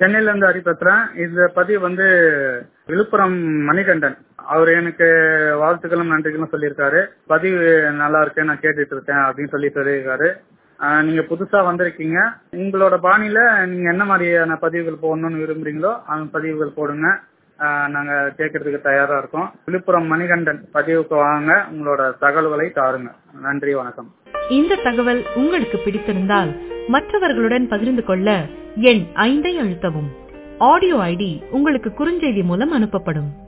சென்னையில இருந்து ஹரி பேசுறேன் இந்த பதிவு வந்து விழுப்புரம் மணிகண்டன் அவர் எனக்கு வாழ்த்துக்களும் நன்றிகளும் சொல்லியிருக்காரு பதிவு நல்லா இருக்கு நான் கேட்டுட்டு இருக்கேன் அப்படின்னு சொல்லி சொல்லியிருக்காரு ஆஹ் நீங்க புதுசா வந்திருக்கீங்க உங்களோட பாணியில நீங்க என்ன மாதிரியான பதிவுகள் போடணும்னு விரும்புறீங்களோ அந்த பதிவுகள் போடுங்க ஆஹ் நாங்க கேட்கறதுக்கு தயாரா இருக்கோம் விழுப்புரம் மணிகண்டன் பதிவுக்கு வாங்க உங்களோட தகவல்களை தாருங்க நன்றி வணக்கம் இந்த தகவல் உங்களுக்கு பிடித்திருந்தால் மற்றவர்களுடன் பகிர்ந்து கொள்ள எண் ஐந்தை அழுத்தவும் ஆடியோ ஐடி உங்களுக்கு குறுஞ்செய்தி மூலம் அனுப்பப்படும்